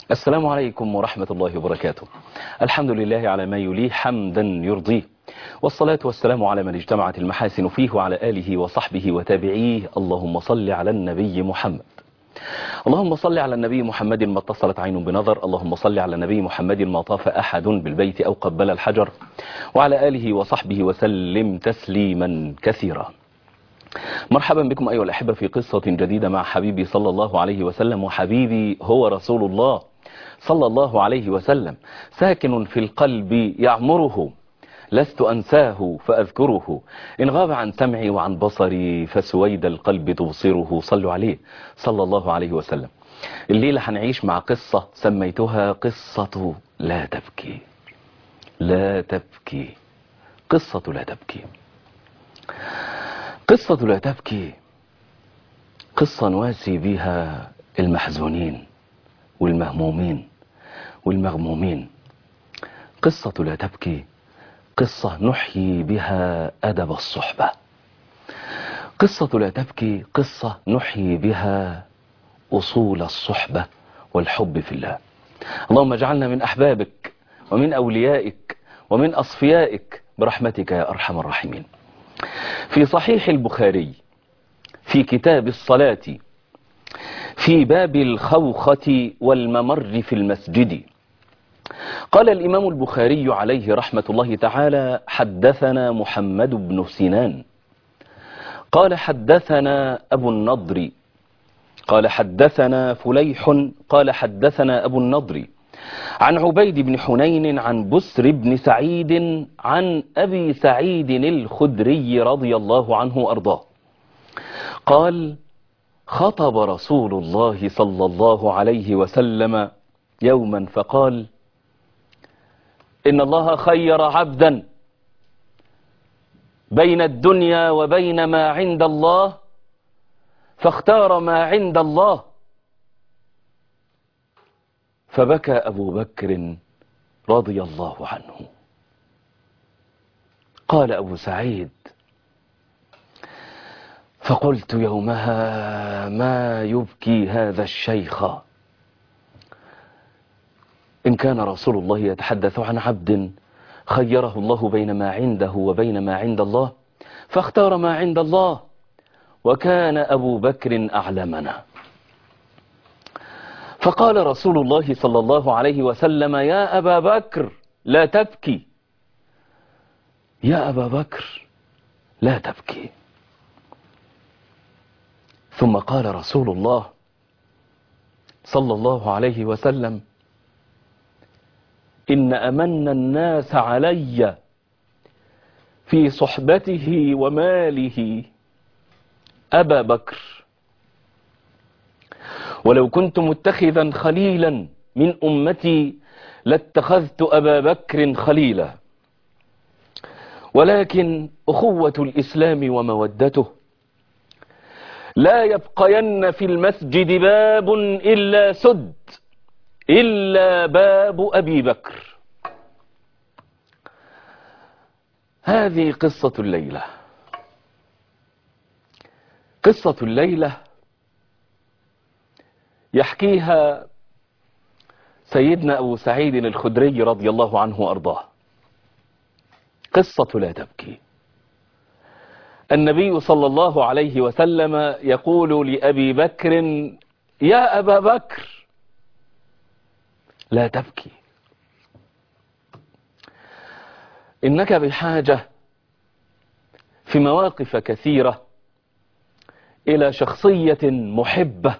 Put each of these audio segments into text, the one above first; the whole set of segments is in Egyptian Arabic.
السلام عليكم ورحمة الله وبركاته الحمد لله على ما يليه حمدا يرضيه والصلاة والسلام على من اجتمعت المحاسن فيه وعلى آله وصحبه وتابعيه اللهم صل على النبي محمد اللهم صل على النبي محمد ما اتصلت عين بنظر اللهم صل على النبي محمد ما طاف أحد بالبيت أو قبل الحجر وعلى آله وصحبه وسلم تسليما كثيرا مرحبا بكم أيها الأحبة في قصة جديدة مع حبيبي صلى الله عليه وسلم وحبيبي هو رسول الله صلى الله عليه وسلم ساكن في القلب يعمره لست أنساه فأذكره إن غاب عن سمعي وعن بصري فسويد القلب تبصره صلوا عليه صلى الله عليه وسلم الليلة هنعيش مع قصة سميتها قصة لا تبكي لا تبكي قصة لا تبكي قصة لا تبكي قصة نواسي بها المحزونين والمهمومين والمغمومين قصة لا تبكي قصة نحيي بها أدب الصحبة قصة لا تبكي قصة نحيي بها أصول الصحبة والحب في الله اللهم اجعلنا من أحبابك ومن أوليائك ومن أصفيائك برحمتك يا أرحم الراحمين في صحيح البخاري في كتاب الصلاة في باب الخوخة والممر في المسجد قال الإمام البخاري عليه رحمة الله تعالى حدثنا محمد بن سنان قال حدثنا أبو النضر قال حدثنا فليح قال حدثنا أبو النضر عن عبيد بن حنين عن بسر بن سعيد عن أبي سعيد الخدري رضي الله عنه أرضاه قال خطب رسول الله صلى الله عليه وسلم يوما فقال إن الله خير عبدا بين الدنيا وبين ما عند الله فاختار ما عند الله فبكى أبو بكر رضي الله عنه قال أبو سعيد فقلت يومها ما يبكي هذا الشيخ إن كان رسول الله يتحدث عن عبد خيره الله بين ما عنده وبين ما عند الله فاختار ما عند الله وكان أبو بكر أعلمنا فقال رسول الله صلى الله عليه وسلم يا أبا بكر لا تبكي يا أبا بكر لا تبكي ثم قال رسول الله صلى الله عليه وسلم إن أمن الناس علي في صحبته وماله أبا بكر ولو كنت متخذا خليلا من أمتي لاتخذت أبا بكر خليلا ولكن أخوة الإسلام ومودته لا يبقين في المسجد باب إلا سد إلا باب أبي بكر هذه قصة الليلة قصة الليلة يحكيها سيدنا أبو سعيد الخدري رضي الله عنه وأرضاه قصة لا تبكي النبي صلى الله عليه وسلم يقول لأبي بكر يا أبا بكر لا تبكي إنك بحاجة في مواقف كثيرة إلى شخصية محبة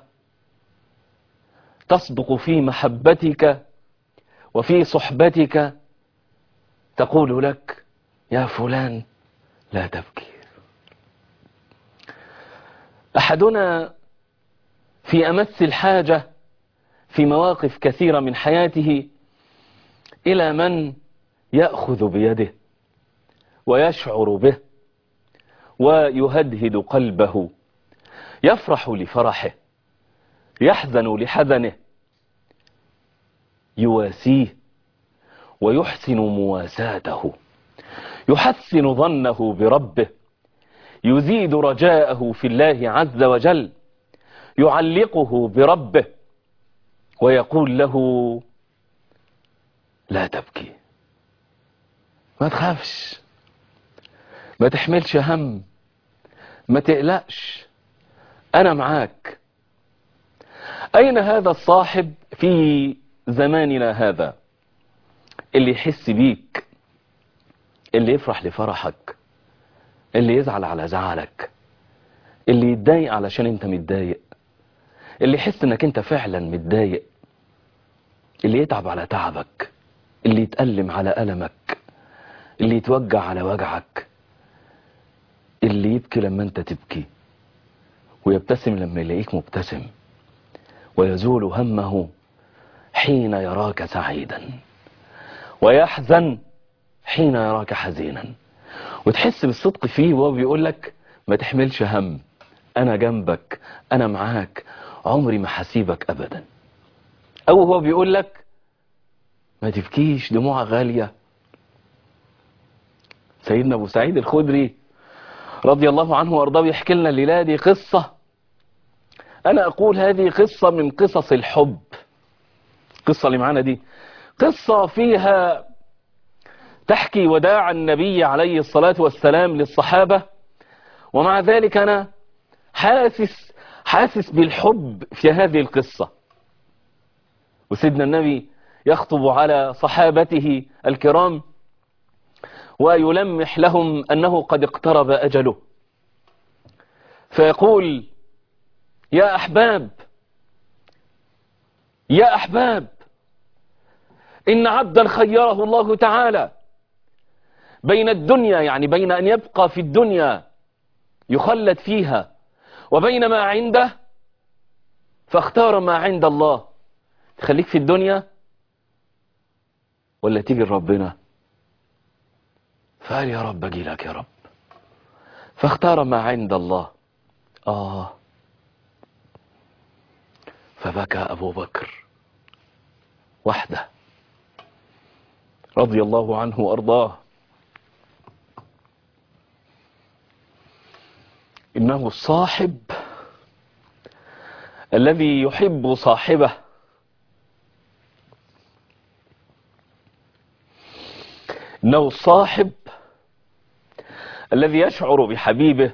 تصدق في محبتك وفي صحبتك تقول لك يا فلان لا تبكي أحدنا في أمس الحاجة في مواقف كثيرة من حياته إلى من يأخذ بيده ويشعر به ويهدهد قلبه يفرح لفرحه يحزن لحزنه يواسيه ويحسن مواساته يحسن ظنه بربه يزيد رجاءه في الله عز وجل يعلقه بربه ويقول له لا تبكي ما تخافش ما تحملش هم ما تقلقش أنا معاك أين هذا الصاحب في زماننا هذا اللي يحس بيك اللي يفرح لفرحك اللي يزعل على زعلك اللي يتضايق علشان انت متضايق اللي يحس انك انت فعلا متضايق اللي يتعب على تعبك اللي يتألم على ألمك اللي يتوجع على وجعك اللي يبكي لما انت تبكي ويبتسم لما يلاقيك مبتسم ويزول همه حين يراك سعيدا ويحزن حين يراك حزينا وتحس بالصدق فيه وهو بيقول لك ما تحملش هم انا جنبك انا معاك عمري ما حسيبك ابدا او هو بيقول لك ما تبكيش دموع غالية سيدنا ابو سعيد الخدري رضي الله عنه وارضاه يحكي لنا الليلة دي قصة انا اقول هذه قصة من قصص الحب القصة اللي معانا دي قصة فيها تحكي وداع النبي عليه الصلاة والسلام للصحابة ومع ذلك أنا حاسس حاسس بالحب في هذه القصة وسيدنا النبي يخطب على صحابته الكرام ويلمح لهم أنه قد اقترب أجله فيقول يا أحباب يا أحباب إن عبدا خيره الله تعالى بين الدنيا يعني بين أن يبقى في الدنيا يخلد فيها وبين ما عنده فاختار ما عند الله تخليك في الدنيا ولا تيجي لربنا فقال يا رب اجي لك يا رب فاختار ما عند الله آه فبكى أبو بكر وحده رضي الله عنه وأرضاه إنه الصاحب الذي يحب صاحبه إنه الصاحب الذي يشعر بحبيبه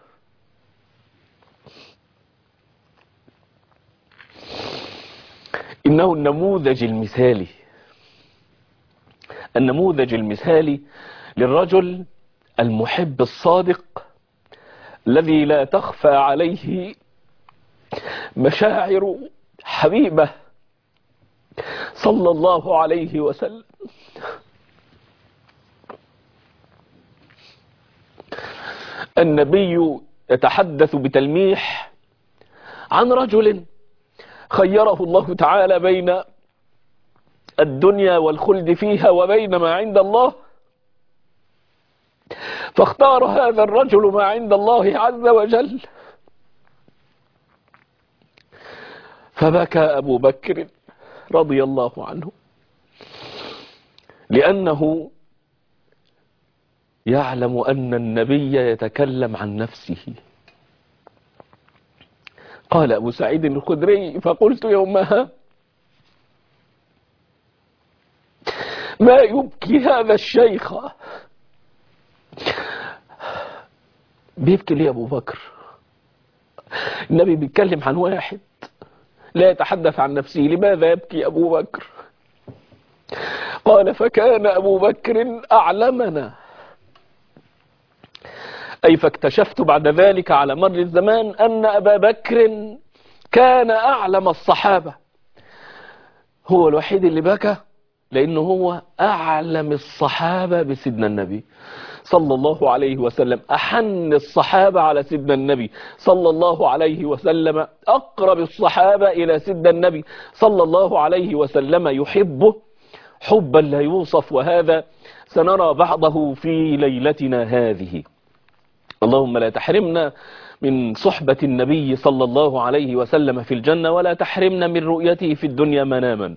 إنه النموذج المثالي النموذج المثالي للرجل المحب الصادق الذي لا تخفى عليه مشاعر حبيبه صلى الله عليه وسلم النبي يتحدث بتلميح عن رجل خيره الله تعالى بين الدنيا والخلد فيها وبين ما عند الله فاختار هذا الرجل ما عند الله عز وجل فبكى أبو بكر رضي الله عنه لأنه يعلم أن النبي يتكلم عن نفسه قال أبو سعيد الخدري فقلت يومها ما يبكي هذا الشيخ بيبكي ليه أبو بكر النبي بيتكلم عن واحد لا يتحدث عن نفسه لماذا يبكي أبو بكر قال فكان أبو بكر أعلمنا أي فاكتشفت بعد ذلك على مر الزمان أن أبا بكر كان أعلم الصحابة هو الوحيد اللي بكى لأنه هو أعلم الصحابة بسيدنا النبي صلى الله عليه وسلم أحن الصحابة على سيدنا النبي صلى الله عليه وسلم أقرب الصحابة إلى سيدنا النبي صلى الله عليه وسلم يحبه حبا لا يوصف وهذا سنرى بعضه في ليلتنا هذه اللهم لا تحرمنا من صحبة النبي صلى الله عليه وسلم في الجنة ولا تحرمنا من رؤيته في الدنيا مناما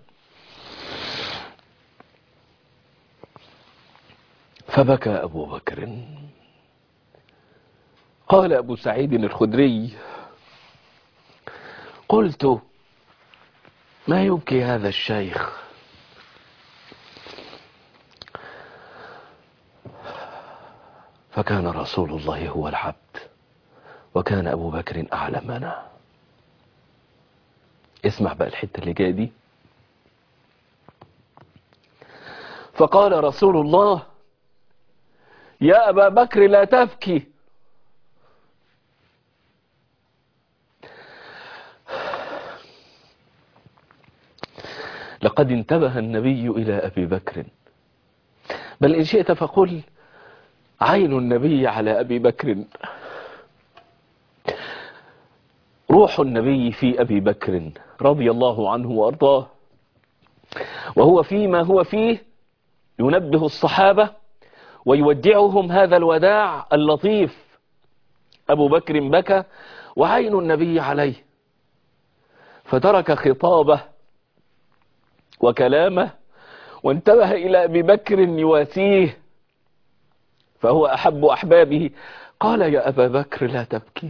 فبكى أبو بكر قال أبو سعيد الخدري قلت ما يبكي هذا الشيخ فكان رسول الله هو العبد وكان أبو بكر أعلمنا اسمع بقى الحتة اللي جايه دي فقال رسول الله يا أبا بكر لا تبكي لقد انتبه النبي إلى أبي بكر بل إن شئت فقل عين النبي على أبي بكر روح النبي في أبي بكر رضي الله عنه وأرضاه وهو فيما هو فيه ينبه الصحابة ويودعهم هذا الوداع اللطيف أبو بكر بكى وعين النبي عليه فترك خطابه وكلامه وانتبه إلى أبي بكر يواسيه فهو أحب أحبابه قال يا أبا بكر لا تبكي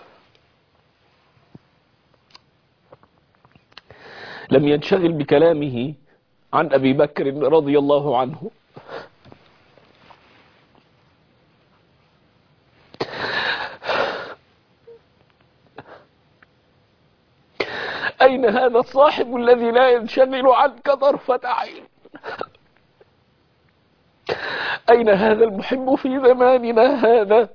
لم ينشغل بكلامه عن أبي بكر رضي الله عنه أين هذا الصاحب الذي لا ينشغل عنك طرفة عين أين هذا المحب في زماننا هذا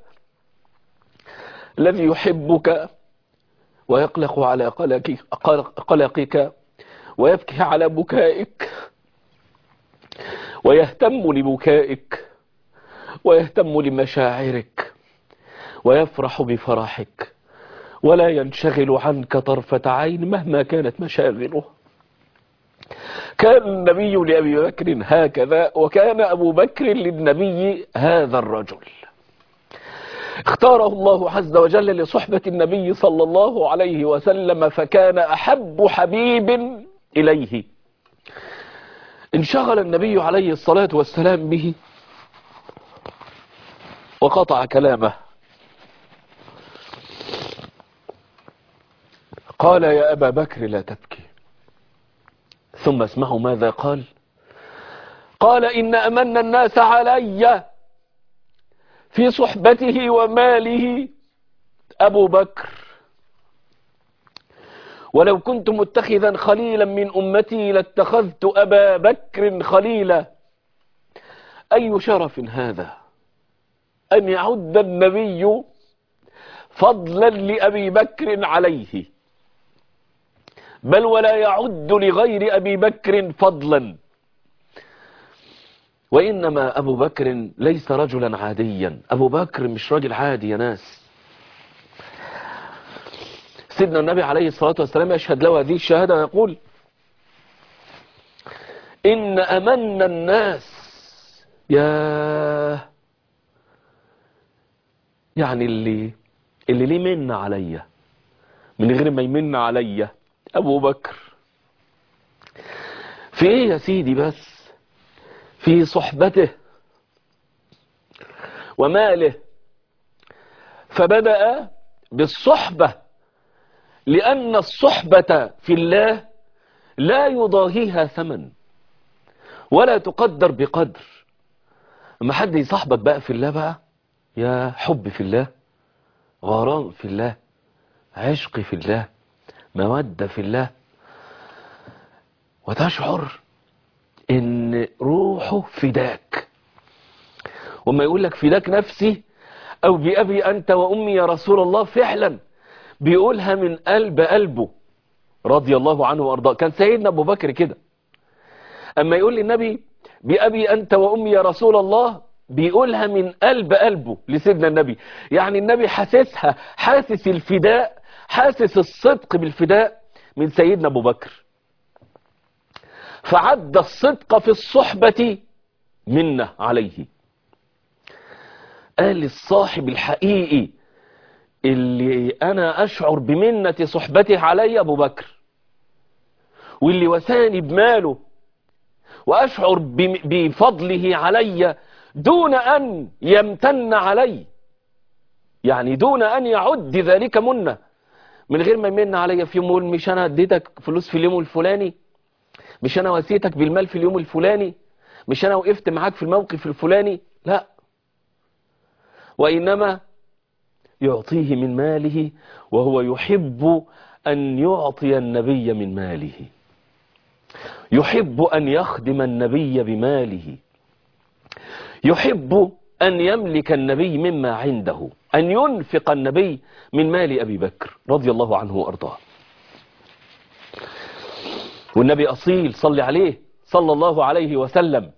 الذي يحبك ويقلق على قلقك, قلقك ويبكي على بكائك ويهتم لبكائك ويهتم لمشاعرك ويفرح بفرحك ولا ينشغل عنك طرفة عين مهما كانت مشاغله كان النبي لأبي بكر هكذا وكان أبو بكر للنبي هذا الرجل اختاره الله عز وجل لصحبة النبي صلى الله عليه وسلم فكان أحب حبيب إليه انشغل النبي عليه الصلاة والسلام به وقطع كلامه قال يا أبا بكر لا تبكي ثم اسمعوا ماذا قال قال إن أمن الناس علي في صحبته وماله أبو بكر ولو كنت متخذا خليلا من أمتي لاتخذت أبا بكر خليلا أي شرف هذا أن يعد النبي فضلا لأبي بكر عليه بل ولا يعد لغير أبي بكر فضلا وإنما أبو بكر ليس رجلا عاديا أبو بكر مش راجل عادي يا ناس سيدنا النبي عليه الصلاة والسلام يشهد له هذه الشهادة ويقول إن أمن الناس يا يعني اللي اللي ليه من عليا من غير ما يمن عليا أبو بكر في إيه يا سيدي بس في صحبته وماله فبدأ بالصحبة لأن الصحبة في الله لا يضاهيها ثمن ولا تقدر بقدر اما حد يصاحبك بقى في الله بقى يا حب في الله غرام في الله عشق في الله مودة في الله وتشعر ان روحه فداك وما يقول لك فداك نفسي او بأبي انت وامي يا رسول الله فعلا بيقولها من قلب قلبه رضي الله عنه وارضاه كان سيدنا ابو بكر كده اما يقول للنبي بأبي انت وامي يا رسول الله بيقولها من قلب قلبه لسيدنا النبي يعني النبي حاسسها حاسس الفداء حاسس الصدق بالفداء من سيدنا ابو بكر فعد الصدق في الصحبة منه عليه قال الصاحب الحقيقي اللي انا اشعر بمنة صحبته علي ابو بكر واللي وساني بماله واشعر بفضله علي دون ان يمتن علي يعني دون ان يعد ذلك منه من غير ما يمن عليا في يوم يقول مش انا اديتك فلوس في اليوم الفلاني مش انا وسيتك بالمال في اليوم الفلاني مش انا وقفت معاك في الموقف الفلاني لا وإنما يعطيه من ماله وهو يحب أن يعطي النبي من ماله يحب أن يخدم النبي بماله يحب أن يملك النبي مما عنده أن ينفق النبي من مال أبي بكر رضي الله عنه وأرضاه والنبي أصيل صلي عليه صلى الله عليه وسلم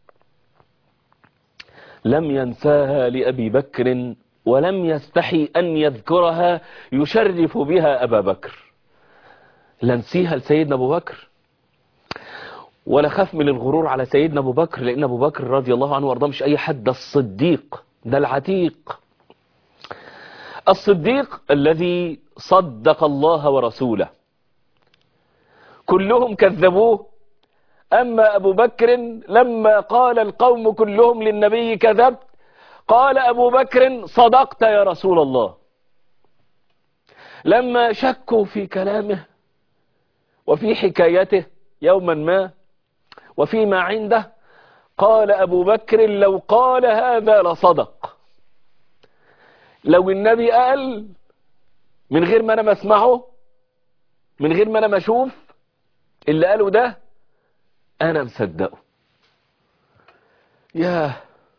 لم ينساها لأبي بكر ولم يستحي أن يذكرها يشرف بها أبا بكر لا نسيها لسيدنا أبو بكر ولا خاف من الغرور على سيدنا أبو بكر لأن أبو بكر رضي الله عنه وارضاه مش أي حد ده الصديق ده العتيق الصديق الذي صدق الله ورسوله كلهم كذبوه أما أبو بكر لما قال القوم كلهم للنبي كذبت قال أبو بكر صدقت يا رسول الله لما شكوا في كلامه وفي حكايته يوما ما وفيما عنده قال أبو بكر لو قال هذا لصدق لو النبي قال من غير ما أنا ما اسمعه من غير ما أنا ما أشوف اللي قاله ده أنا مصدقه ياه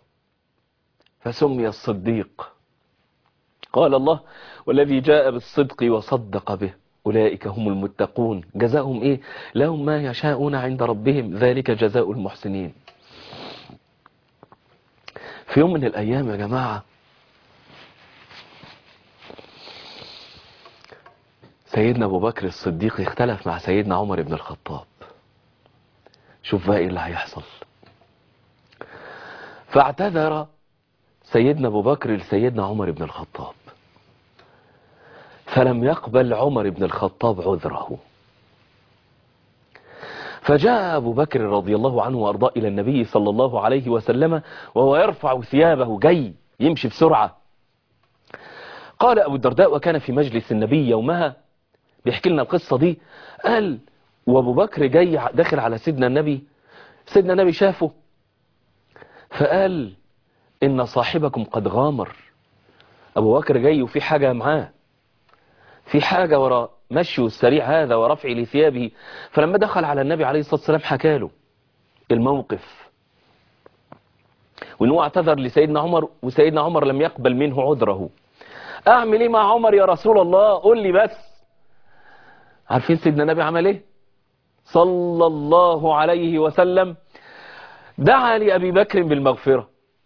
فسمي الصديق قال الله والذي جاء بالصدق وصدق به أولئك هم المتقون جزاؤهم إيه لهم ما يشاءون عند ربهم ذلك جزاء المحسنين في يوم من الأيام يا جماعة سيدنا أبو بكر الصديق اختلف مع سيدنا عمر بن الخطاب شوف بقى ايه اللي هيحصل فاعتذر سيدنا ابو بكر لسيدنا عمر بن الخطاب فلم يقبل عمر بن الخطاب عذره فجاء أبو بكر رضي الله عنه وأرضاه إلى النبي صلى الله عليه وسلم وهو يرفع ثيابه جاي يمشي بسرعة قال أبو الدرداء وكان في مجلس النبي يومها بيحكي لنا القصة دي قال وابو بكر جاي داخل على سيدنا النبي سيدنا النبي شافه فقال ان صاحبكم قد غامر ابو بكر جاي وفي حاجة معاه في حاجة ورا مشيه السريع هذا ورفع لثيابه فلما دخل على النبي عليه الصلاة والسلام حكى له الموقف وانه اعتذر لسيدنا عمر وسيدنا عمر لم يقبل منه عذره اعمل ايه مع عمر يا رسول الله قول لي بس عارفين سيدنا النبي عمل ايه صلى الله عليه وسلم دعا لأبي بكر بالمغفرة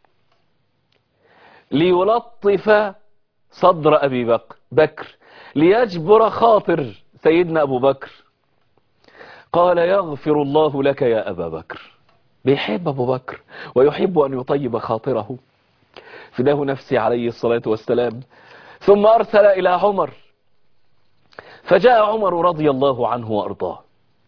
ليلطف صدر أبي بكر, بكر ليجبر خاطر سيدنا أبو بكر قال يغفر الله لك يا أبا بكر بيحب أبو بكر ويحب أن يطيب خاطره فداه نفسي عليه الصلاة والسلام ثم أرسل إلى عمر فجاء عمر رضي الله عنه وأرضاه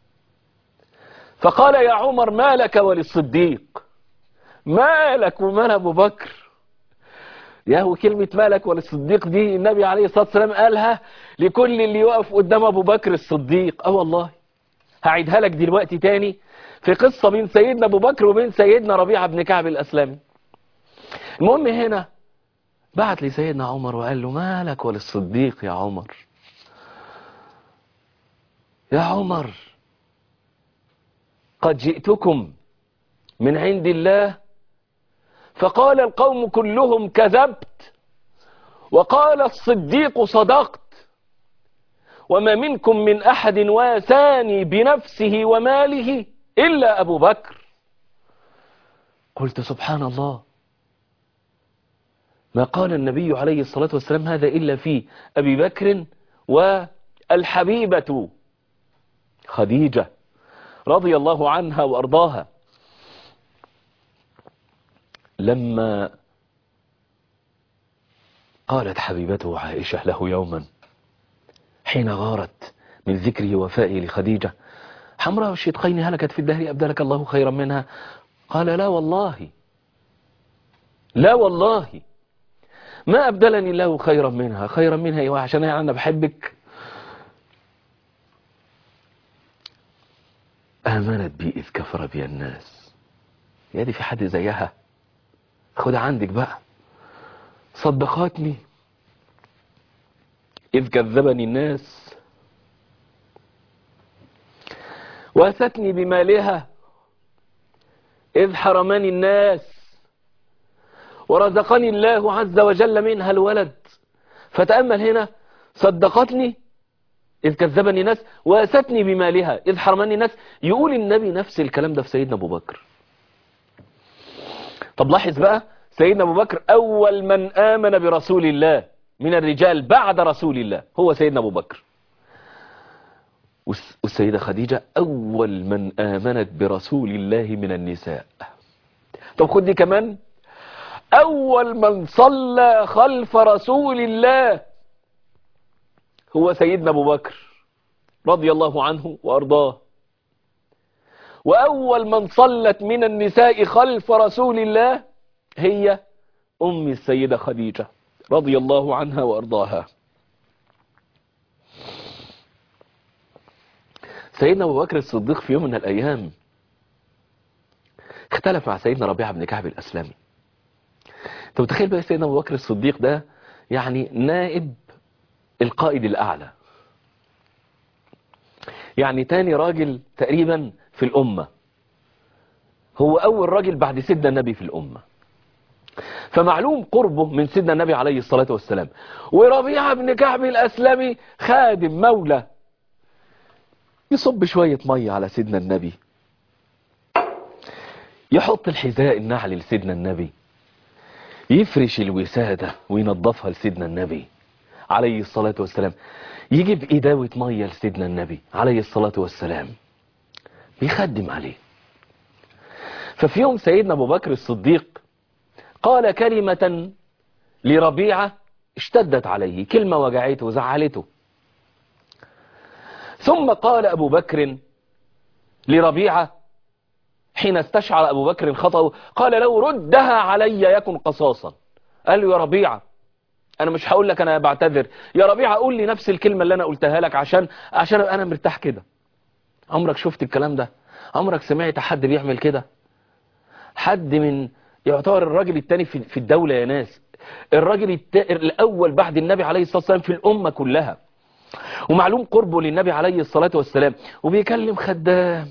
فقال يا عمر ما لك وللصديق ما لك ومال أبو بكر يا هو كلمة مالك وللصديق دي النبي عليه الصلاة والسلام قالها لكل اللي يقف قدام أبو بكر الصديق اه والله هعيدها لك دلوقتي تاني في قصة بين سيدنا أبو بكر وبين سيدنا ربيعة بن كعب الأسلامي المهم هنا بعت لي سيدنا عمر وقال له مالك وللصديق يا عمر يا عمر قد جئتكم من عند الله فقال القوم كلهم كذبت وقال الصديق صدقت وما منكم من أحد واساني بنفسه وماله إلا أبو بكر قلت سبحان الله ما قال النبي عليه الصلاة والسلام هذا إلا في أبي بكر والحبيبة خديجة رضي الله عنها وأرضاها لما قالت حبيبته عائشة له يوما حين غارت من ذكره وفائه لخديجة حمراء الشدقين هلكت في الدهر أبدلك الله خيرا منها قال لا والله لا والله ما أبدلني الله خيرا منها خيرا منها إيه عشان أنا بحبك آمنت بي إذ كفر بي الناس يا دي في حد زيها خد عندك بقى صدقاتني إذ كذبني الناس وأتتني بمالها إذ حرمني الناس ورزقني الله عز وجل منها الولد فتأمل هنا صدقتني إذ كذبني الناس وأتتني بمالها إذ حرمني الناس يقول النبي نفس الكلام ده في سيدنا أبو بكر طب لاحظ بقى سيدنا أبو بكر أول من آمن برسول الله من الرجال بعد رسول الله هو سيدنا أبو بكر والسيدة خديجة أول من آمنت برسول الله من النساء طب خد دي كمان أول من صلى خلف رسول الله هو سيدنا أبو بكر رضي الله عنه وأرضاه وأول من صلت من النساء خلف رسول الله هي أم السيدة خديجة رضي الله عنها وأرضاها سيدنا أبو بكر الصديق في يوم من الأيام اختلف مع سيدنا ربيعة بن كعب الأسلمي انت متخيل بقى سيدنا أبو بكر الصديق ده يعني نائب القائد الأعلى يعني تاني راجل تقريبا في الأمة هو أول راجل بعد سيدنا النبي في الأمة فمعلوم قربه من سيدنا النبي عليه الصلاة والسلام وربيعة بن كعب الأسلمي خادم مولى يصب شوية مية على سيدنا النبي يحط الحذاء النعل لسيدنا النبي يفرش الوسادة وينظفها لسيدنا النبي عليه الصلاة والسلام يجيب إداوة مية لسيدنا النبي عليه الصلاة والسلام بيخدم عليه ففي يوم سيدنا أبو بكر الصديق قال كلمة لربيعة اشتدت عليه كلمة وجعته وزعلته ثم قال أبو بكر لربيعة حين استشعر أبو بكر خطأه قال لو ردها علي يكن قصاصا قال له يا ربيعة أنا مش هقول لك أنا بعتذر يا ربيعة قول لي نفس الكلمة اللي أنا قلتها لك عشان عشان أنا مرتاح كده عمرك شفت الكلام ده عمرك سمعت حد بيعمل كده حد من يعتبر الراجل الثاني في في الدولة يا ناس الراجل الت... الأول بعد النبي عليه الصلاة والسلام في الأمة كلها ومعلوم قربه للنبي عليه الصلاة والسلام وبيكلم خدام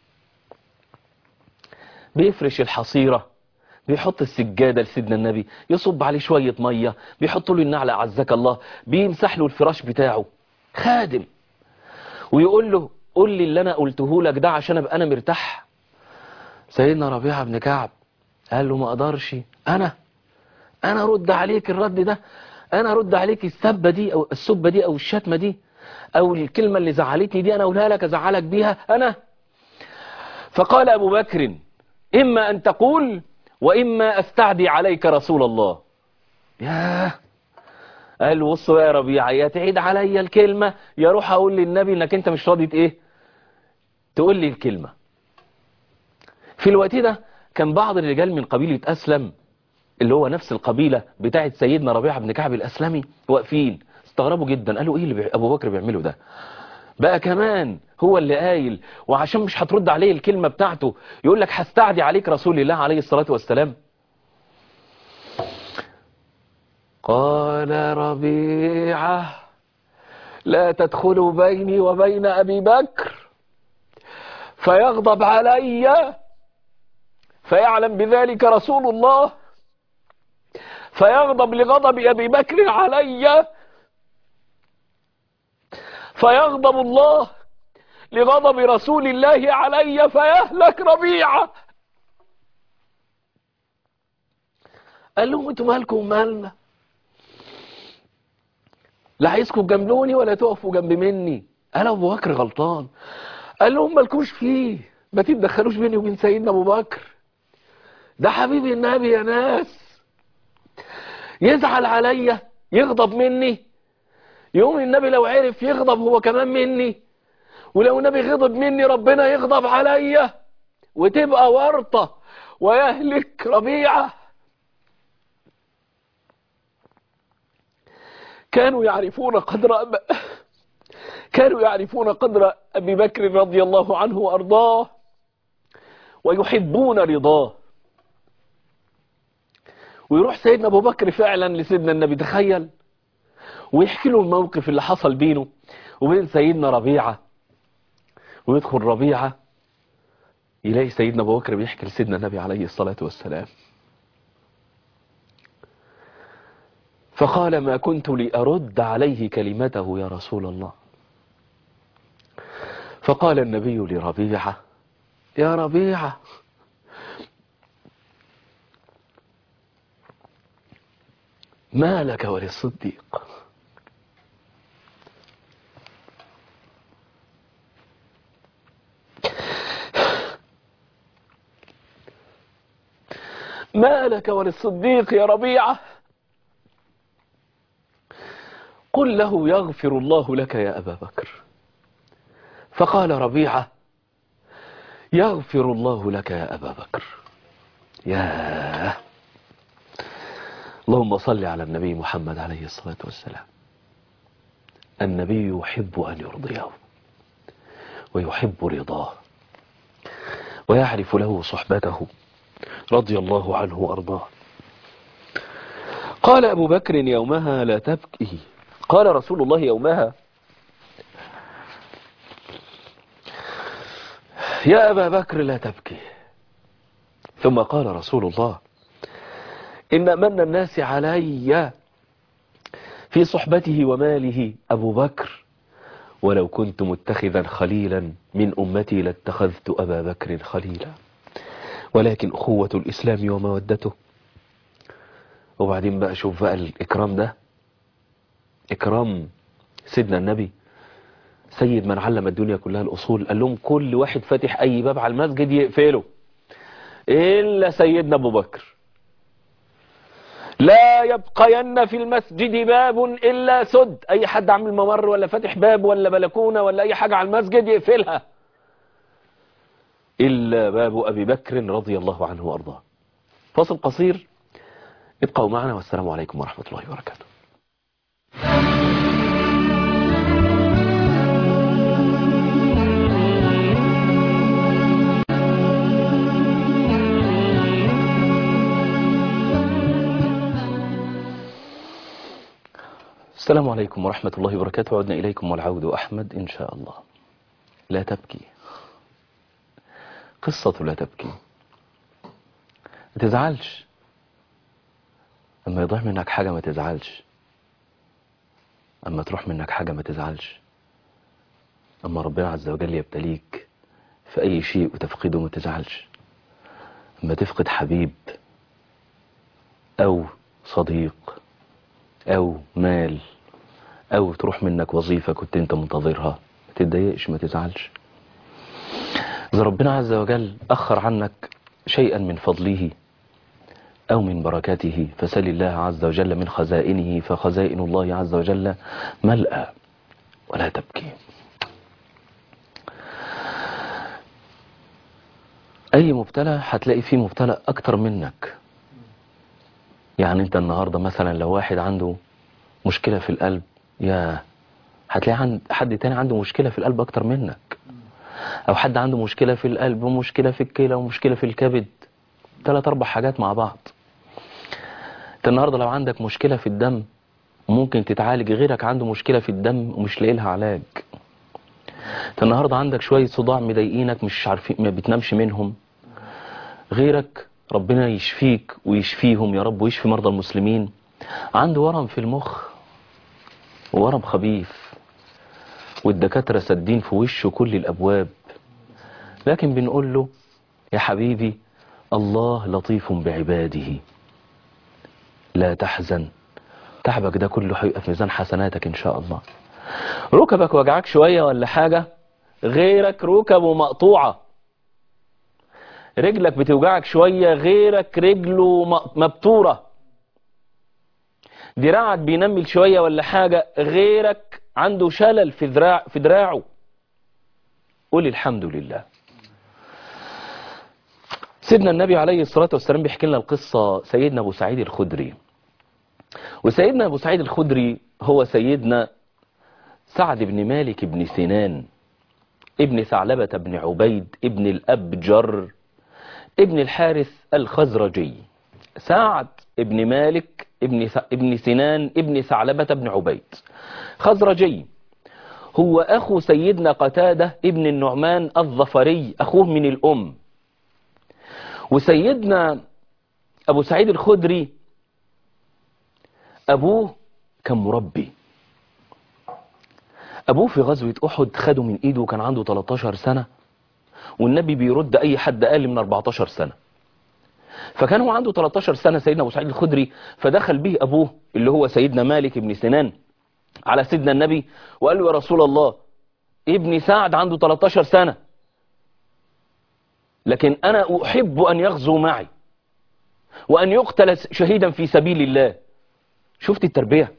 بيفرش الحصيرة بيحط السجادة لسيدنا النبي يصب عليه شوية مية بيحط له النعل أعزك الله بيمسح له الفراش بتاعه خادم ويقول له قول لي اللي أنا قلته لك ده عشان أبقى أنا مرتاح سيدنا ربيعة بن كعب قال له ما أقدرش أنا أنا أرد عليك الرد ده أنا أرد عليك السبة دي أو السبة دي أو الشتمة دي أو الكلمة اللي زعلتني دي أنا أقولها لك أزعلك بيها أنا فقال أبو بكر إما أن تقول وإما أستعدي عليك رسول الله ياه قال بصوا يا ربيعة يا تعيد عليا الكلمة يا روح أقول للنبي إنك أنت مش راضي إيه تقول لي الكلمة في الوقت ده كان بعض الرجال من قبيلة أسلم اللي هو نفس القبيلة بتاعت سيدنا ربيعة بن كعب الأسلمي واقفين استغربوا جدا قالوا إيه اللي بي... أبو بكر بيعمله ده بقى كمان هو اللي قايل وعشان مش هترد عليه الكلمة بتاعته يقول لك هستعدي عليك رسول الله عليه الصلاة والسلام قال ربيعة لا تدخلوا بيني وبين أبي بكر فيغضب علي فيعلم بذلك رسول الله فيغضب لغضب أبي بكر علي فيغضب الله لغضب رسول الله علي فيهلك ربيعة قال لهم انتوا مالكم مالنا لا عايزكم تجاملوني ولا تقفوا جنب مني قال ابو بكر غلطان قال لهم مالكوش فيه ما تدخلوش بيني وبين سيدنا ابو بكر ده حبيبي النبي يا ناس يزعل عليا يغضب مني يوم النبي لو عرف يغضب هو كمان مني ولو النبي غضب مني ربنا يغضب عليا وتبقى ورطة ويهلك ربيعة كانوا يعرفون قدر أب... كانوا يعرفون قدر أبي بكر رضي الله عنه وأرضاه ويحبون رضاه ويروح سيدنا أبو بكر فعلا لسيدنا النبي تخيل ويحكي له الموقف اللي حصل بينه وبين سيدنا ربيعة ويدخل ربيعة يلاقي سيدنا أبو بكر بيحكي لسيدنا النبي عليه الصلاة والسلام فقال ما كنت لأرد عليه كلمته يا رسول الله فقال النبي لربيعة يا ربيعة ما لك وللصديق ما لك وللصديق يا ربيعة قل له يغفر الله لك يا أبا بكر فقال ربيعة يغفر الله لك يا أبا بكر يا اللهم صل على النبي محمد عليه الصلاة والسلام النبي يحب أن يرضيه ويحب رضاه ويعرف له صحبته رضي الله عنه وأرضاه قال أبو بكر يومها لا تبكي قال رسول الله يومها يا أبا بكر لا تبكي ثم قال رسول الله إن من الناس علي في صحبته وماله أبو بكر ولو كنت متخذا خليلا من أمتي لاتخذت أبا بكر خليلا ولكن أخوة الإسلام ومودته وبعدين بقى شوف بقى الإكرام ده إكرام سيدنا النبي سيد من علم الدنيا كلها الأصول قال لهم كل واحد فاتح أي باب على المسجد يقفله إلا سيدنا أبو بكر لا يبقين في المسجد باب إلا سد أي حد عامل ممر ولا فاتح باب ولا بلكونة ولا أي حاجة على المسجد يقفلها إلا باب أبي بكر رضي الله عنه وأرضاه فاصل قصير ابقوا معنا والسلام عليكم ورحمة الله وبركاته السلام عليكم ورحمة الله وبركاته عدنا إليكم والعود أحمد إن شاء الله لا تبكي قصة لا تبكي ما تزعلش أما يضيع منك حاجة ما تزعلش أما تروح منك حاجة ما تزعلش أما ربنا عز وجل يبتليك في أي شيء وتفقده ما تزعلش أما تفقد حبيب أو صديق أو مال أو تروح منك وظيفة كنت أنت منتظرها ما تتضايقش ما تزعلش إذا ربنا عز وجل أخر عنك شيئا من فضله أو من بركاته فسل الله عز وجل من خزائنه فخزائن الله عز وجل ملأى ولا تبكي أي مبتلى هتلاقي فيه مبتلى أكتر منك يعني أنت النهاردة مثلا لو واحد عنده مشكلة في القلب يا هتلاقي عند حد تاني عنده مشكلة في القلب أكتر منك أو حد عنده مشكلة في القلب ومشكلة في الكلى ومشكلة في الكبد ثلاث أربع حاجات مع بعض أنت النهاردة لو عندك مشكلة في الدم ممكن تتعالج غيرك عنده مشكلة في الدم ومش لاقي لها علاج أنت النهاردة عندك شوية صداع مضايقينك مش عارفين ما بتنامش منهم غيرك ربنا يشفيك ويشفيهم يا رب ويشفي مرضى المسلمين عنده ورم في المخ ورم خبيث والدكاترة سدين في وشه كل الأبواب لكن بنقول له يا حبيبي الله لطيف بعباده لا تحزن تعبك ده كله هيبقى في ميزان حسناتك إن شاء الله ركبك وجعك شوية ولا حاجة غيرك ركبه مقطوعة رجلك بتوجعك شوية غيرك رجله مبتورة دراعك بينمل شوية ولا حاجة غيرك عنده شلل في ذراع في دراعه قول الحمد لله سيدنا النبي عليه الصلاة والسلام بيحكي لنا القصة سيدنا أبو سعيد الخدري وسيدنا أبو سعيد الخدري هو سيدنا سعد بن مالك بن سنان ابن ثعلبة بن عبيد ابن الأبجر ابن الحارث الخزرجي سعد ابن مالك ابن, ابن سنان ابن ثعلبة بن عبيد خزرجي هو أخو سيدنا قتادة ابن النعمان الظفري أخوه من الأم وسيدنا أبو سعيد الخدري أبوه كان مربي أبوه في غزوة أحد خده من إيده وكان عنده 13 سنة والنبي بيرد أي حد أقل من 14 سنة فكان هو عنده 13 سنة سيدنا أبو سعيد الخدري فدخل به أبوه اللي هو سيدنا مالك بن سنان على سيدنا النبي وقال له يا رسول الله ابني سعد عنده 13 سنة لكن أنا أحب أن يغزو معي وأن يقتل شهيدا في سبيل الله شفت التربية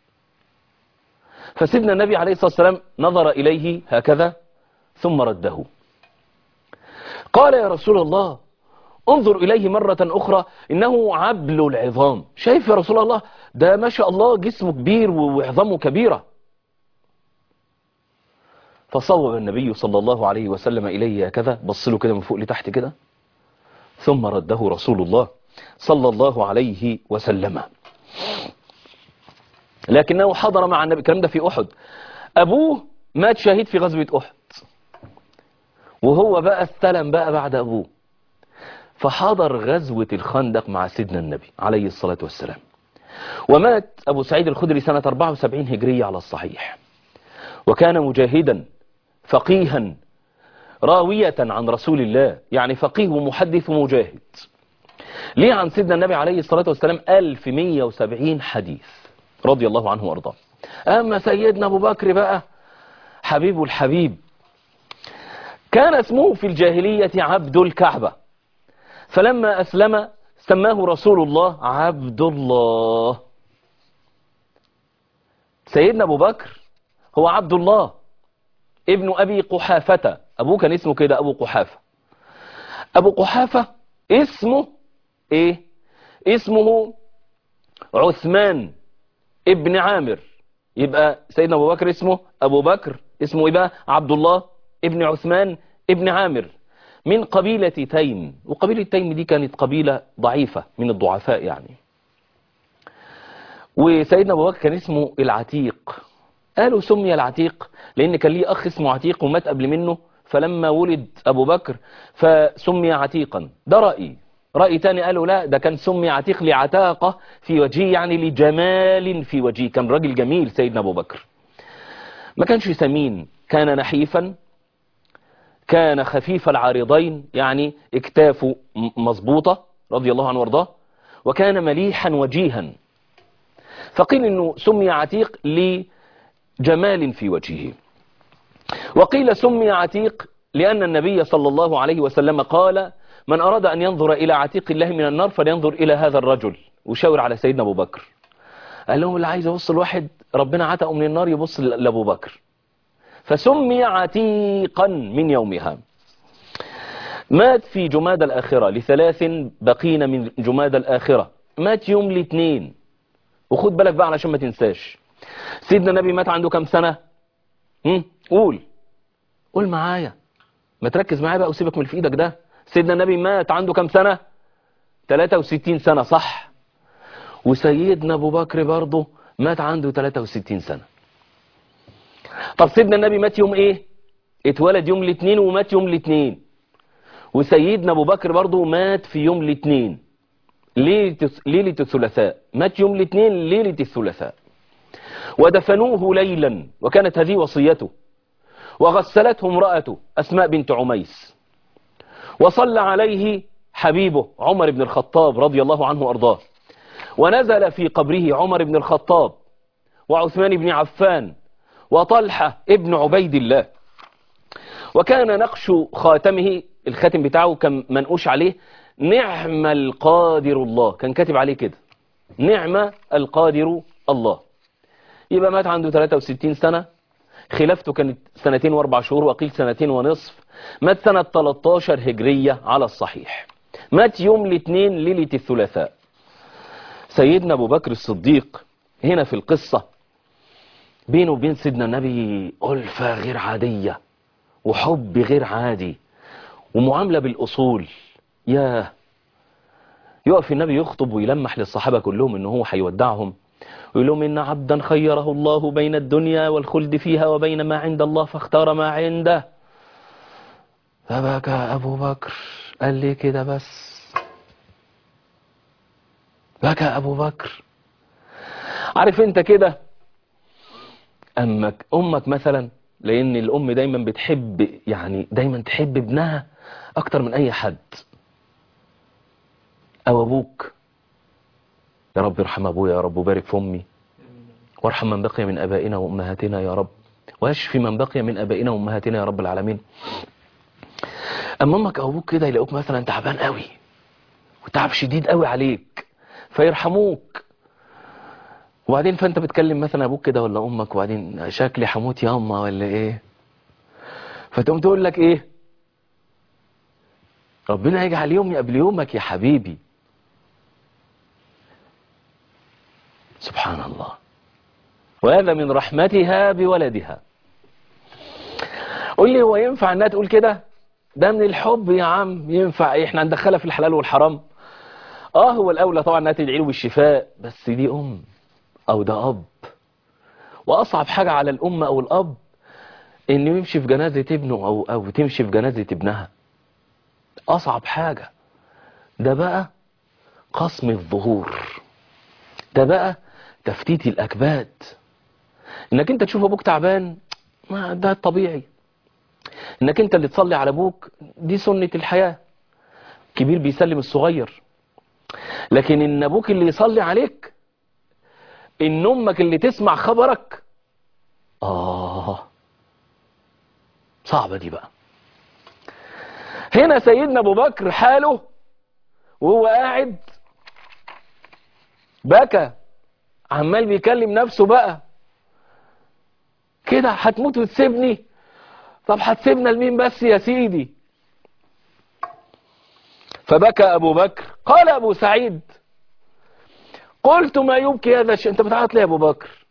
فسيدنا النبي عليه الصلاة والسلام نظر إليه هكذا ثم رده قال يا رسول الله انظر إليه مرة أخرى إنه عبل العظام شايف يا رسول الله ده ما شاء الله جسمه كبير وعظامه كبيرة فصوب النبي صلى الله عليه وسلم إليه هكذا بص له كده من فوق لتحت كده ثم رده رسول الله صلى الله عليه وسلم لكنه حضر مع النبي الكلام ده في أحد أبوه مات شهيد في غزوة أحد وهو بقى استلم بقى بعد أبوه فحضر غزوة الخندق مع سيدنا النبي عليه الصلاة والسلام ومات أبو سعيد الخدري سنة 74 هجرية على الصحيح وكان مجاهدا فقيها راوية عن رسول الله يعني فقيه ومحدث ومجاهد ليه عن سيدنا النبي عليه الصلاة والسلام 1170 حديث رضي الله عنه وارضاه أما سيدنا أبو بكر بقى حبيب الحبيب كان اسمه في الجاهلية عبد الكعبة فلما أسلم سماه رسول الله عبد الله سيدنا أبو بكر هو عبد الله ابن أبي قحافة أبوه كان اسمه كده أبو قحافة أبو قحافة اسمه إيه اسمه عثمان ابن عامر يبقى سيدنا أبو بكر اسمه أبو بكر اسمه إيه بقى عبد الله ابن عثمان ابن عامر من قبيلة تيم وقبيلة تيم دي كانت قبيلة ضعيفة من الضعفاء يعني وسيدنا أبو بكر كان اسمه العتيق قالوا سمي العتيق لأن كان ليه أخ اسمه عتيق ومات قبل منه فلما ولد أبو بكر فسمي عتيقا ده رأي رأي تاني قالوا لا ده كان سمي عتيق لعتاقة في وجهه يعني لجمال في وجهه كان راجل جميل سيدنا أبو بكر ما كانش سمين كان نحيفا كان خفيف العارضين يعني اكتافه مظبوطة رضي الله عنه وارضاه وكان مليحا وجيها فقيل انه سمي عتيق لجمال في وجهه وقيل سمي عتيق لأن النبي صلى الله عليه وسلم قال من أراد أن ينظر إلى عتيق الله من النار فلينظر إلى هذا الرجل وشاور على سيدنا أبو بكر قال لهم اللي عايز يبص الواحد ربنا عتقه من النار يبص لأبو بكر فسمي عتيقا من يومها مات في جماد الآخرة لثلاث بقين من جماد الآخرة مات يوم الاثنين وخد بالك بقى علشان ما تنساش سيدنا النبي مات عنده كم سنة هم؟ قول قول معايا ما تركز معايا بقى وسيبك من اللي في ايدك ده سيدنا النبي مات عنده كم سنة 63 سنة صح وسيدنا ابو بكر برضه مات عنده 63 سنة طب سيدنا النبي مات يوم ايه اتولد يوم الاثنين ومات يوم الاثنين وسيدنا ابو بكر برضه مات في يوم الاثنين ليلة الثلاثاء مات يوم الاثنين ليلة الثلاثاء ودفنوه ليلا وكانت هذه وصيته وغسلته امرأته أسماء بنت عميس وصلى عليه حبيبه عمر بن الخطاب رضي الله عنه وأرضاه ونزل في قبره عمر بن الخطاب وعثمان بن عفان وطلحة ابن عبيد الله وكان نقش خاتمه الخاتم بتاعه كان منقوش عليه نعم القادر الله كان كاتب عليه كده نعم القادر الله يبقى مات عنده 63 سنة خلافته كانت سنتين واربع شهور وقيل سنتين ونصف مات سنة 13 هجرية على الصحيح مات يوم الاثنين ليلة الثلاثاء سيدنا أبو بكر الصديق هنا في القصة بينه وبين سيدنا النبي ألفة غير عادية وحب غير عادي ومعاملة بالأصول ياه يقف النبي يخطب ويلمح للصحابة كلهم ان هو هيودعهم ويقول لهم ان عبدا خيره الله بين الدنيا والخلد فيها وبين ما عند الله فاختار ما عنده فبكى ابو بكر قال لي كده بس بكى ابو بكر عارف انت كده امك امك مثلا لان الام دايما بتحب يعني دايما تحب ابنها اكتر من اي حد او ابوك يا رب ارحم ابويا يا رب وبارك في امي وارحم من بقي من ابائنا وامهاتنا يا رب واشفي من بقي من ابائنا وامهاتنا يا رب العالمين اما امك او ابوك كده يلاقوك مثلا تعبان قوي وتعب شديد قوي عليك فيرحموك وبعدين فانت بتكلم مثلا ابوك كده ولا امك وبعدين شكلي حموت يا اما ولا ايه فتقوم تقول لك ايه ربنا يجعل يومي قبل يومك يا حبيبي سبحان الله وهذا من رحمتها بولدها قول لي هو ينفع انها تقول كده ده من الحب يا عم ينفع إيه؟ احنا هندخلها في الحلال والحرام اه هو الاولى طبعا انها تدعي له بالشفاء بس دي ام او ده اب واصعب حاجة على الام او الاب انه يمشي في جنازة ابنه او او تمشي في جنازة ابنها اصعب حاجة ده بقى قسم الظهور ده بقى تفتيت الاكباد انك انت تشوف ابوك تعبان ما ده طبيعي انك انت اللي تصلي على ابوك دي سنة الحياة كبير بيسلم الصغير لكن ان ابوك اللي يصلي عليك ان امك اللي تسمع خبرك اه صعبة دي بقى هنا سيدنا ابو بكر حاله وهو قاعد بكى عمال بيكلم نفسه بقى كده هتموت وتسيبني طب هتسيبنا لمين بس يا سيدي فبكى ابو بكر قال ابو سعيد قلت ما يبكي هذا الشيء انت بتعيط ليه يا ابو بكر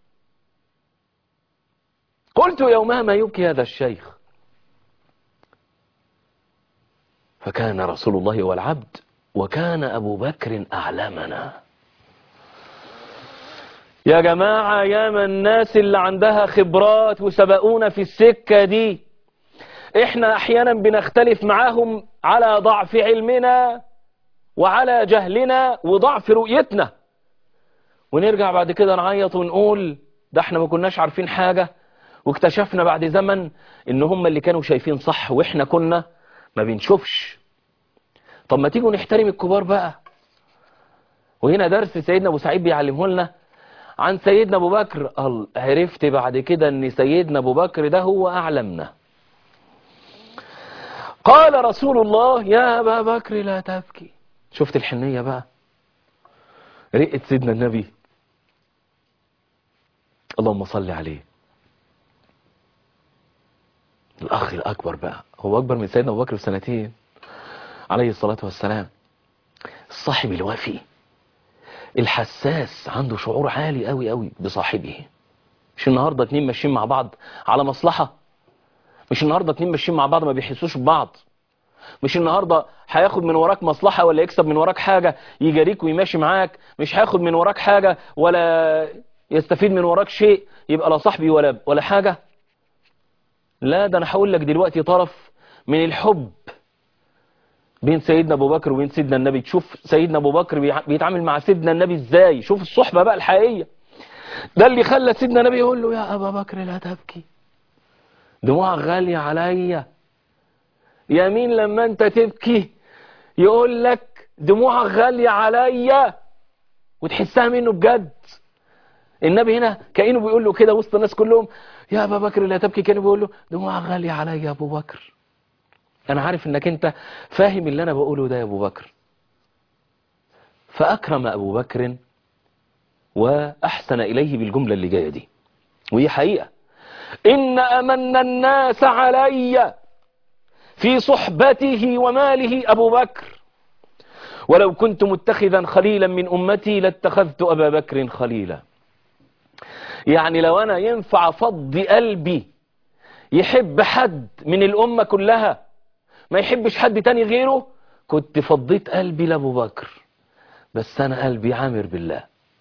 قلت يومها ما يبكي هذا الشيخ فكان رسول الله هو العبد وكان أبو بكر أعلمنا يا جماعة يا من الناس اللي عندها خبرات وسبقونا في السكة دي احنا احيانا بنختلف معاهم على ضعف علمنا وعلى جهلنا وضعف رؤيتنا ونرجع بعد كده نعيط ونقول ده احنا ما كناش عارفين حاجة واكتشفنا بعد زمن ان هم اللي كانوا شايفين صح واحنا كنا ما بنشوفش طب ما تيجوا نحترم الكبار بقى وهنا درس سيدنا ابو سعيد بيعلمه لنا عن سيدنا ابو بكر عرفت بعد كده ان سيدنا ابو بكر ده هو اعلمنا قال رسول الله يا ابا بكر لا تبكي شفت الحنية بقى رقة سيدنا النبي اللهم صل عليه الأخ الأكبر بقى هو أكبر من سيدنا أبو بكر بسنتين عليه الصلاة والسلام الصاحب الوفي الحساس عنده شعور عالي قوي قوي بصاحبه مش النهاردة اتنين ماشيين مع بعض على مصلحة مش النهاردة اتنين ماشيين مع بعض ما بيحسوش ببعض مش النهاردة هياخد من وراك مصلحة ولا يكسب من وراك حاجة يجاريك ويماشي معاك مش هياخد من وراك حاجة ولا يستفيد من وراك شيء يبقى لا صاحبي ولا ولا حاجة لا ده انا هقول لك دلوقتي طرف من الحب بين سيدنا ابو بكر وبين سيدنا النبي تشوف سيدنا ابو بكر بيتعامل مع سيدنا النبي ازاي شوف الصحبة بقى الحقيقية ده اللي خلى سيدنا النبي يقول له يا ابا بكر لا تبكي دموعك غالية عليا يمين لما انت تبكي يقول لك دموعك غالية عليا وتحسها منه بجد النبي هنا كأنه بيقول له كده وسط الناس كلهم يا أبا بكر لا تبكي كأنه بيقول له دموعك غالية عليا يا أبو بكر أنا عارف إنك أنت فاهم اللي أنا بقوله ده يا أبو بكر فأكرم أبو بكر وأحسن إليه بالجملة اللي جاية دي وهي حقيقة إن أمن الناس علي في صحبته وماله أبو بكر ولو كنت متخذا خليلا من أمتي لاتخذت أبا بكر خليلا يعني لو انا ينفع افضي قلبي يحب حد من الامة كلها ما يحبش حد تاني غيره كنت فضيت قلبي لابو بكر بس انا قلبي عامر بالله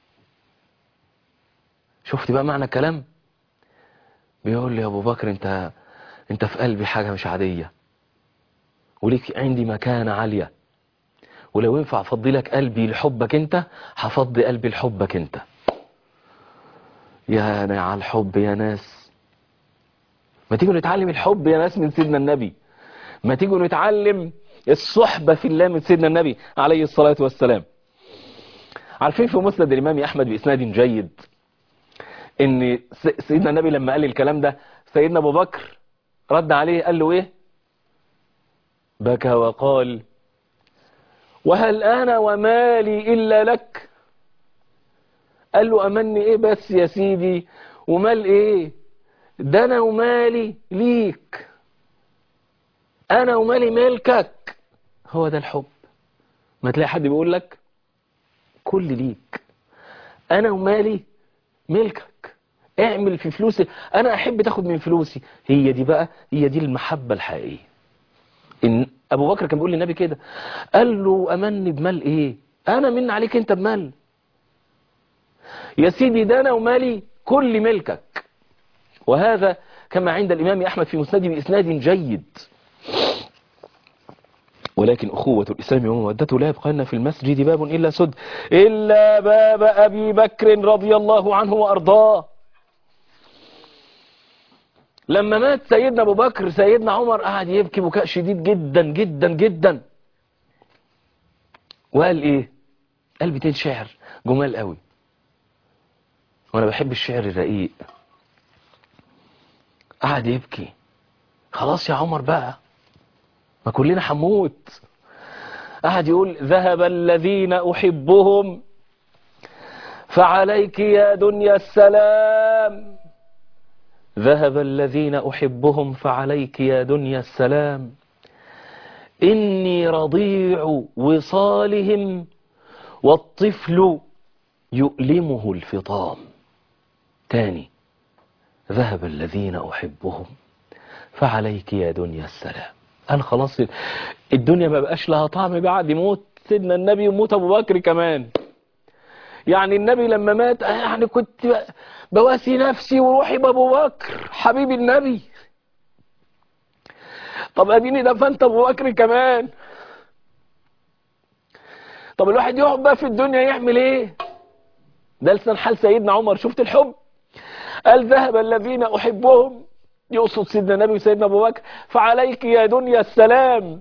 شفت بقى معنى الكلام بيقول لي يا ابو بكر انت انت في قلبي حاجة مش عادية وليك عندي مكانة عالية ولو ينفع افضي لك قلبي لحبك انت هفضي قلبي لحبك انت يا انا على الحب يا ناس ما تيجوا نتعلم الحب يا ناس من سيدنا النبي ما تيجوا نتعلم الصحبة في الله من سيدنا النبي عليه الصلاة والسلام عارفين في مسند الإمام أحمد بإسناد جيد ان سيدنا النبي لما قال الكلام ده سيدنا ابو بكر رد عليه قال له ايه بكى وقال وهل انا ومالي الا لك قال له امني ايه بس يا سيدي ومال ايه ده انا ومالي ليك انا ومالي ملكك هو ده الحب ما تلاقي حد بيقول لك كل ليك انا ومالي ملكك اعمل في فلوسي انا احب تاخد من فلوسي هي دي بقى هي دي المحبة الحقيقية ان ابو بكر كان بيقول للنبي كده قال له امني بمال ايه انا من عليك انت بمال يا سيدي ده انا ومالي كل ملكك وهذا كما عند الامام احمد في مسنده باسناد جيد ولكن أخوة الإسلام ومودته لا يبقى لنا في المسجد باب إلا سد إلا باب أبي بكر رضي الله عنه وأرضاه لما مات سيدنا أبو بكر سيدنا عمر قعد يبكي بكاء شديد جدا جدا جدا وقال إيه قال بيتين شعر جمال قوي وأنا بحب الشعر الرقيق قعد يبكي خلاص يا عمر بقى ما كلنا حموت قعد يقول ذهب الذين أحبهم فعليك يا دنيا السلام ذهب الذين أحبهم فعليك يا دنيا السلام إني رضيع وصالهم والطفل يؤلمه الفطام تاني ذهب الذين أحبهم فعليك يا دنيا السلام أنا خلاص الدنيا ما بقاش لها طعم بعد موت سيدنا النبي وموت أبو بكر كمان يعني النبي لما مات يعني كنت بواسي نفسي وروحي بأبو بكر حبيب النبي طب اديني دفنت ابو بكر كمان طب الواحد يقعد بقى في الدنيا يعمل ايه ده لسان حال سيدنا عمر شفت الحب قال ذهب الذين احبهم يقصد سيدنا النبي وسيدنا ابو بكر فعليك يا دنيا السلام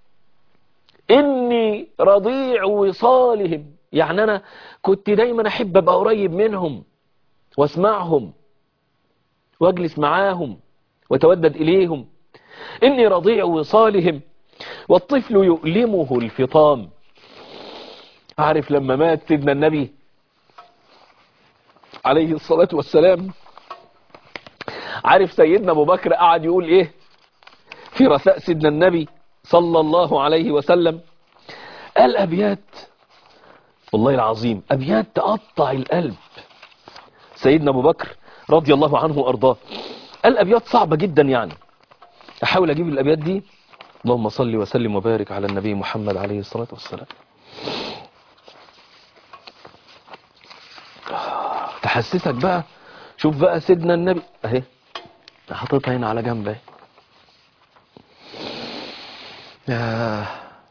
اني رضيع وصالهم يعني انا كنت دايما احب ابقى قريب منهم واسمعهم واجلس معاهم وتودد اليهم اني رضيع وصالهم والطفل يؤلمه الفطام عارف لما مات سيدنا النبي عليه الصلاة والسلام عارف سيدنا ابو بكر قعد يقول ايه في رثاء سيدنا النبي صلى الله عليه وسلم قال ابيات والله العظيم ابيات تقطع القلب سيدنا ابو بكر رضي الله عنه وارضاه قال ابيات صعبة جدا يعني احاول اجيب الابيات دي اللهم صل وسلم وبارك على النبي محمد عليه الصلاة والسلام تحسسك بقى شوف بقى سيدنا النبي اهي حاططها هنا على جنب اهي ياه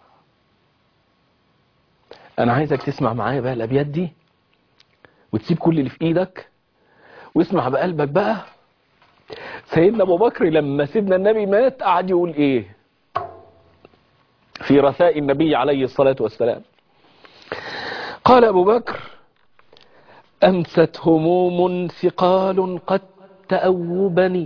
انا عايزك تسمع معايا بقى الابيات دي وتسيب كل اللي في ايدك واسمع بقلبك بقى سيدنا ابو بكر لما سيدنا النبي مات قعد يقول ايه في رثاء النبي عليه الصلاة والسلام قال ابو بكر امست هموم ثقال قد تأوبني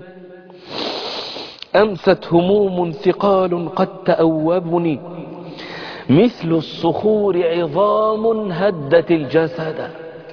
امست هموم ثقال قد تأوبني مثل الصخور عظام هدت الجسد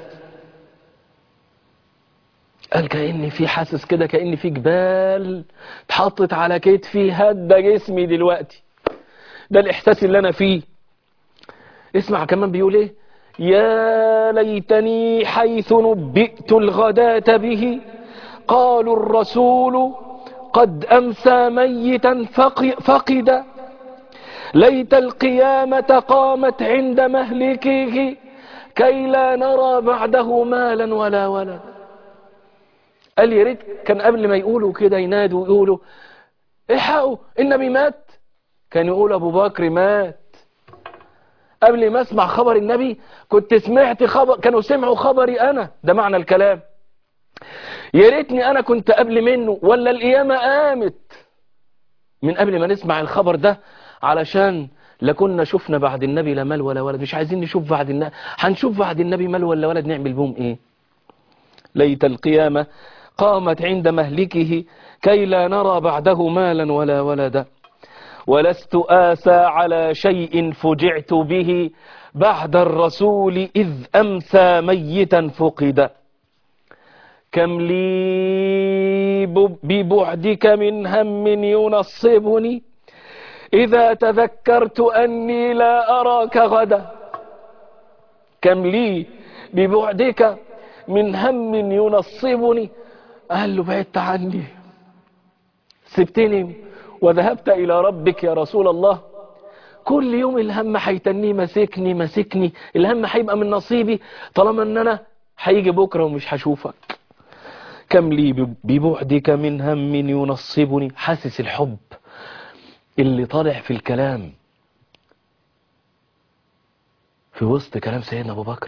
قال كأني في حاسس كده كأني في جبال اتحطت على كتفي هدى جسمي دلوقتي ده الإحساس اللي أنا فيه اسمع كمان بيقول إيه يا ليتني حيث نبئت الغداة به قالوا الرسول قد أمسى ميتا فقد ليت القيامة قامت عند مهلكه كي لا نرى بعده مالا ولا ولدا قال يا ريت كان قبل ما يقولوا كده ينادوا يقولوا الحقوا النبي مات كان يقول ابو بكر مات قبل ما اسمع خبر النبي كنت سمعت خبر كانوا سمعوا خبري انا ده معنى الكلام يا ريتني انا كنت قبل منه ولا القيامه قامت من قبل ما نسمع الخبر ده علشان لكنا شفنا بعد النبي لا مال ولا ولد مش عايزين نشوف بعد النبي هنشوف بعد النبي مال ولا ولد نعمل بهم ايه ليت القيامة قامت عند مهلكه كي لا نرى بعده مالا ولا ولدا ولست آسى على شيء فجعت به بعد الرسول إذ أمسى ميتا فقد كم لي ببعدك من هم ينصبني إذا تذكرت أني لا أراك غدا كم لي ببعدك من هم ينصبني قال له بعدت عني سبتني وذهبت إلى ربك يا رسول الله كل يوم الهم هيتني ماسكني ماسكني الهم هيبقى من نصيبي طالما ان انا هيجي بكره ومش هشوفك كم لي ببعدك من هم ينصبني حاسس الحب اللي طالع في الكلام في وسط كلام سيدنا ابو بكر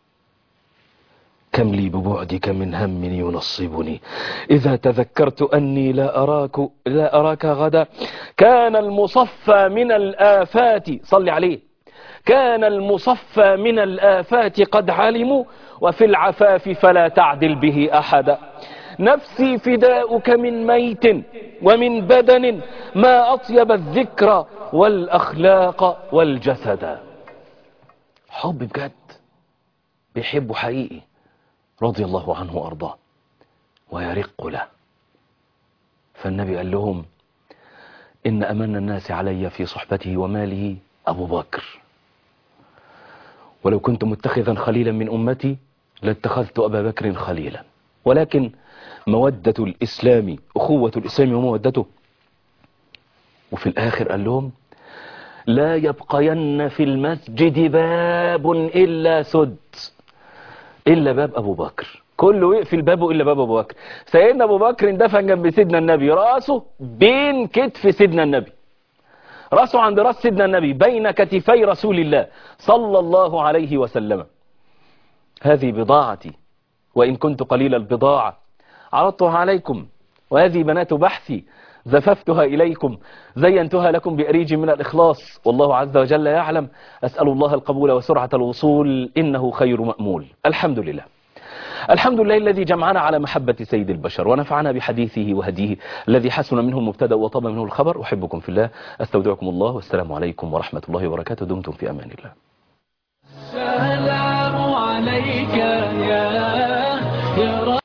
كم لي ببعدك من هم ينصبني إذا تذكرت أني لا أراك, لا أراك غدا كان المصفى من الآفات صل عليه كان المصفى من الآفات قد علموا وفي العفاف فلا تعدل به أحدا نفسي فداؤك من ميت ومن بدن ما أطيب الذكر والأخلاق والجسد حب بجد بيحبه حقيقي رضي الله عنه وأرضاه ويرق له فالنبي قال لهم إن أمن الناس علي في صحبته وماله أبو بكر ولو كنت متخذا خليلا من أمتي لاتخذت أبا بكر خليلا ولكن مودة الإسلام أخوة الإسلام ومودته وفي الآخر قال لهم لا يبقين في المسجد باب إلا سد إلا باب أبو بكر كله يقفل بابه إلا باب أبو بكر سيدنا أبو بكر اندفن جنب سيدنا النبي رأسه بين كتف سيدنا النبي رأسه عند رأس سيدنا النبي بين كتفي رسول الله صلى الله عليه وسلم هذه بضاعتي وإن كنت قليل البضاعة عرضتها عليكم وهذه بنات بحثي زففتها إليكم زينتها لكم بأريج من الإخلاص والله عز وجل يعلم أسأل الله القبول وسرعة الوصول إنه خير مأمول الحمد لله الحمد لله الذي جمعنا على محبة سيد البشر ونفعنا بحديثه وهديه الذي حسن منه المبتدا وطاب منه الخبر أحبكم في الله أستودعكم الله والسلام عليكم ورحمة الله وبركاته دمتم في أمان الله السلام عليك يا